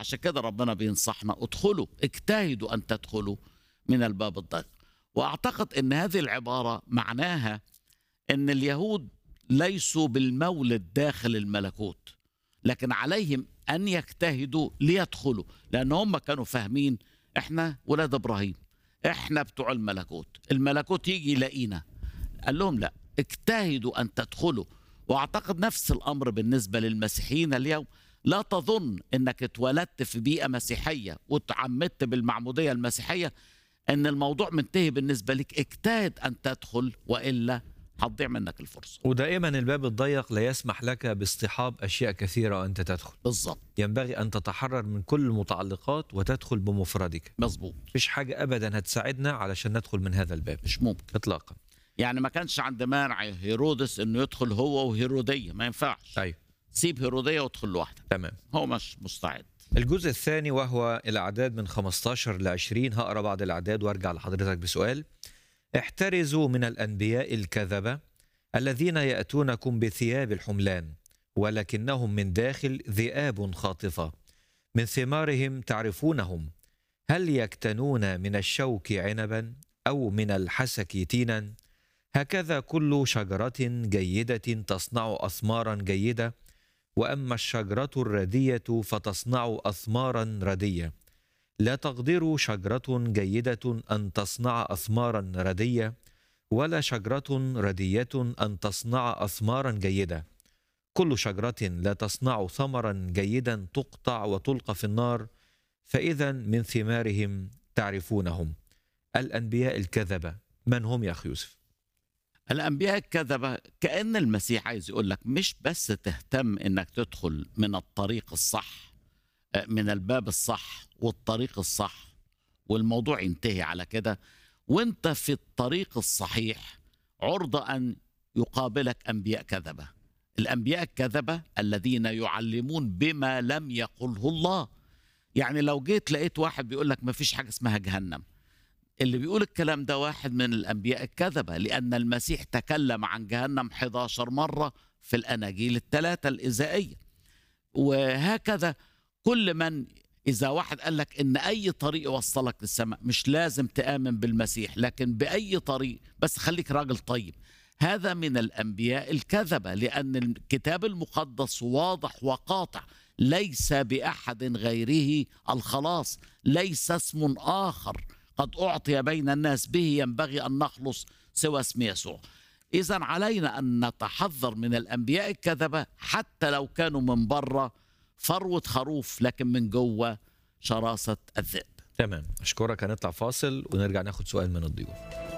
عشان كده ربنا بينصحنا ادخلوا اجتهدوا ان تدخلوا من الباب الضيق واعتقد ان هذه العباره معناها ان اليهود ليسوا بالمولد داخل الملكوت لكن عليهم ان يجتهدوا ليدخلوا لان هم كانوا فاهمين احنا ولاد ابراهيم احنا بتوع الملكوت الملكوت يجي يلاقينا قال لهم لا اجتهدوا ان تدخلوا واعتقد نفس الامر بالنسبه للمسيحيين اليوم لا تظن انك اتولدت في بيئه مسيحيه وتعمدت بالمعموديه المسيحيه ان الموضوع منتهي بالنسبه لك اجتهد ان تدخل والا هتضيع منك الفرصه ودائما الباب الضيق لا يسمح لك باصطحاب اشياء كثيره وانت تدخل بالظبط ينبغي ان تتحرر من كل المتعلقات وتدخل بمفردك مظبوط مفيش حاجه ابدا هتساعدنا علشان ندخل من هذا الباب مش ممكن اطلاقا يعني ما كانش عند مانع هيرودس انه يدخل هو وهيروديه ما ينفعش ايوه سيب هيروديه وادخل لوحدك تمام هو مش مستعد الجزء الثاني وهو الاعداد من 15 ل 20 هقرا بعض الاعداد وارجع لحضرتك بسؤال احترزوا من الانبياء الكذبه الذين ياتونكم بثياب الحملان ولكنهم من داخل ذئاب خاطفه من ثمارهم تعرفونهم هل يكتنون من الشوك عنبا او من الحسك تينا هكذا كل شجره جيده تصنع اثمارا جيده واما الشجره الرديه فتصنع اثمارا رديه لا تقدر شجره جيده ان تصنع اثمارا رديه ولا شجره رديه ان تصنع اثمارا جيده كل شجره لا تصنع ثمرا جيدا تقطع وتلقى في النار فاذا من ثمارهم تعرفونهم الانبياء الكذبه من هم يا اخي يوسف الانبياء الكذبه كان المسيح عايز يقول لك مش بس تهتم انك تدخل من الطريق الصح آه، من الباب الصح والطريق الصح والموضوع ينتهي على كده وانت في الطريق الصحيح عرضة ان يقابلك انبياء كذبه الانبياء الكذبه الذين يعلمون بما لم يقله الله يعني لو جيت لقيت واحد بيقول لك ما فيش حاجه اسمها جهنم اللي بيقول الكلام ده واحد من الأنبياء الكذبة لأن المسيح تكلم عن جهنم 11 مرة في الأناجيل الثلاثة الإزائية وهكذا كل من إذا واحد قال لك إن أي طريق يوصلك للسماء مش لازم تآمن بالمسيح لكن بأي طريق بس خليك راجل طيب هذا من الأنبياء الكذبة لأن الكتاب المقدس واضح وقاطع ليس بأحد غيره الخلاص ليس اسم آخر قد أعطي بين الناس به ينبغي أن نخلص سوى اسم يسوع إذا علينا أن نتحذر من الأنبياء الكذبة حتى لو كانوا من بره فروة خروف لكن من جوه شراسة الذئب تمام اشكرك هنطلع فاصل ونرجع ناخد سؤال من الضيوف